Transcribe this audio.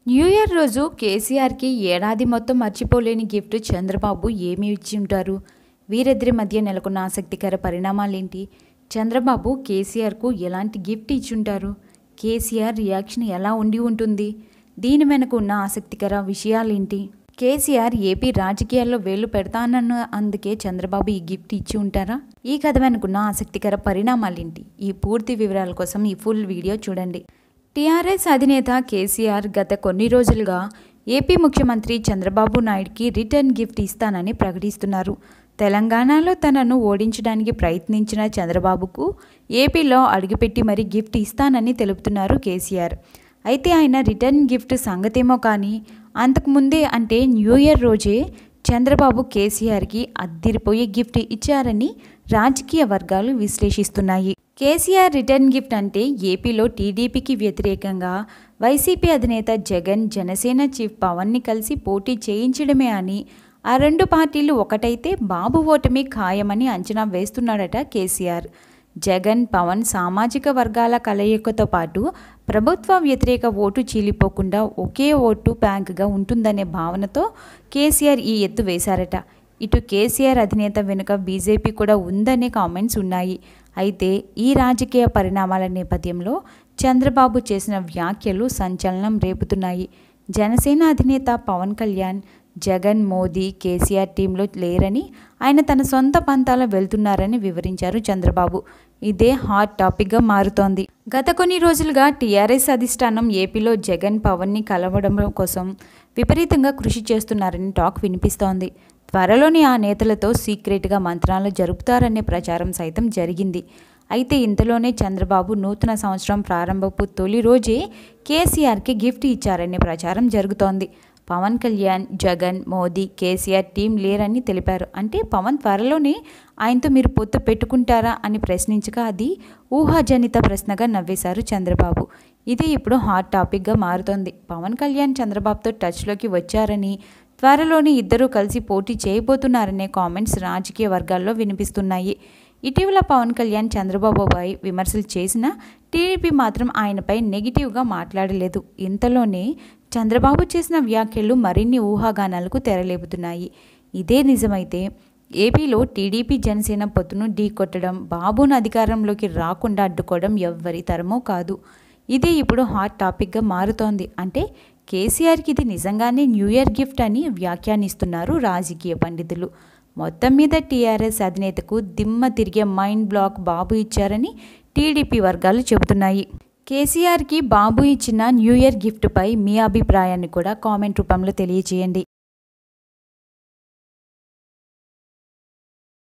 new year రోజు కేసీఆర్కి ఏడాది మొత్తం మర్చిపోలేని గిఫ్ట్ చంద్రబాబు ఏమి ఇచ్చి ఉంటారు వీరిద్దరి మధ్య నెలకొన్న ఆసక్తికర పరిణామాలేంటి చంద్రబాబు కేసీఆర్కు ఎలాంటి గిఫ్ట్ ఇచ్చి ఉంటారు కేసీఆర్ రియాక్షన్ ఎలా ఉండి ఉంటుంది దీని వెనుక ఉన్న ఆసక్తికర విషయాలేంటి కేసీఆర్ ఏపీ రాజకీయాల్లో వేలు పెడతానన్న అందుకే చంద్రబాబు ఈ గిఫ్ట్ ఇచ్చి ఉంటారా ఈ కథ వెనుకున్న ఆసక్తికర పరిణామాలేంటి ఈ పూర్తి వివరాల కోసం ఈ ఫుల్ వీడియో చూడండి టీఆర్ఎస్ అధినేత కేసీఆర్ గత కొన్ని రోజులుగా ఏపీ ముఖ్యమంత్రి చంద్రబాబు నాయుడుకి రిటర్న్ గిఫ్ట్ ఇస్తానని ప్రకటిస్తున్నారు తెలంగాణలో తనను ఓడించడానికి ప్రయత్నించిన చంద్రబాబుకు ఏపీలో అడుగుపెట్టి మరీ గిఫ్ట్ ఇస్తానని తెలుపుతున్నారు కేసీఆర్ అయితే ఆయన రిటర్న్ గిఫ్ట్ సంగతేమో కానీ అంతకుముందే అంటే న్యూ ఇయర్ రోజే చంద్రబాబు కేసీఆర్కి అద్దిరిపోయే గిఫ్ట్ ఇచ్చారని రాజకీయ వర్గాలు విశ్లేషిస్తున్నాయి కేసీఆర్ రిటర్న్ గిఫ్ట్ అంటే ఏపీలో టీడీపీకి వ్యతిరేకంగా వైసీపీ అధినేత జగన్ జనసేన చీఫ్ పవన్ని కలిసి పోటీ చేయించడమే అని ఆ రెండు పార్టీలు ఒకటైతే బాబు ఓటమి ఖాయమని అంచనా వేస్తున్నాడట కేసీఆర్ జగన్ పవన్ సామాజిక వర్గాల కలయికతో పాటు ప్రభుత్వ వ్యతిరేక ఓటు చీలిపోకుండా ఒకే ఓటు బ్యాంకుగా ఉంటుందనే భావనతో కేసీఆర్ ఈ ఎత్తు వేశారట ఇటు కేసీఆర్ అధినేత వెనుక బీజేపీ కూడా ఉందనే కామెంట్స్ ఉన్నాయి అయితే ఈ రాజకీయ పరిణామాల నేపథ్యంలో చంద్రబాబు చేసిన వ్యాఖ్యలు సంచలనం రేపుతున్నాయి జనసేన అధినేత పవన్ కళ్యాణ్ జగన్ మోదీ కేసీఆర్ టీంలో లేరని ఆయన తన సొంత పంతాలో వెళ్తున్నారని వివరించారు చంద్రబాబు ఇదే హాట్ టాపిక్గా మారుతోంది గత కొన్ని రోజులుగా టీఆర్ఎస్ అధిష్టానం ఏపీలో జగన్ పవన్ని కలవడం కోసం విపరీతంగా కృషి చేస్తున్నారని టాక్ వినిపిస్తోంది త్వరలోనే ఆ నేతలతో సీక్రెట్గా మంత్రాలు జరుపుతారనే ప్రచారం సైతం జరిగింది అయితే ఇంతలోనే చంద్రబాబు నూతన సంవత్సరం ప్రారంభపు తొలి రోజే కేసీఆర్కి గిఫ్ట్ ఇచ్చారనే ప్రచారం జరుగుతోంది పవన్ కళ్యాణ్ జగన్ మోదీ కేసీఆర్ టీం లేరని తెలిపారు అంటే పవన్ త్వరలోనే ఆయనతో మీరు పొత్తు పెట్టుకుంటారా అని ప్రశ్నించగా అది ఊహాజనిత ప్రశ్నగా నవ్వేశారు చంద్రబాబు ఇది ఇప్పుడు హాట్ టాపిక్గా మారుతోంది పవన్ కళ్యాణ్ చంద్రబాబుతో టచ్లోకి వచ్చారని త్వరలోనే ఇద్దరూ కలిసి పోటీ చేయబోతున్నారనే కామెంట్స్ రాజకీయ వర్గాల్లో వినిపిస్తున్నాయి ఇటీవల పవన్ కళ్యాణ్ చంద్రబాబుపై విమర్శలు చేసినా టీడీపీ మాత్రం ఆయనపై నెగిటివ్గా మాట్లాడలేదు ఇంతలోనే చంద్రబాబు చేసిన వ్యాఖ్యలు మరిన్ని ఊహాగానాలకు తెరలేపుతున్నాయి ఇదే నిజమైతే ఏపీలో టీడీపీ జనసేన పొత్తును ఢీకొట్టడం బాబును అధికారంలోకి రాకుండా అడ్డుకోవడం ఎవ్వరి తరమో కాదు ఇదే ఇప్పుడు హాట్ టాపిక్గా మారుతోంది అంటే కేసీఆర్కి ఇది నిజంగానే న్యూ ఇయర్ గిఫ్ట్ అని వ్యాఖ్యానిస్తున్నారు రాజకీయ పండితులు మొత్తం మీద టీఆర్ఎస్ అధినేతకు దిమ్మ తిరిగే మైండ్ బ్లాక్ బాబు ఇచ్చారని టీడీపీ వర్గాలు చెబుతున్నాయి కేసీఆర్కి బాబు ఇచ్చిన న్యూ ఇయర్ గిఫ్ట్పై మీ అభిప్రాయాన్ని కూడా కామెంట్ రూపంలో తెలియజేయండి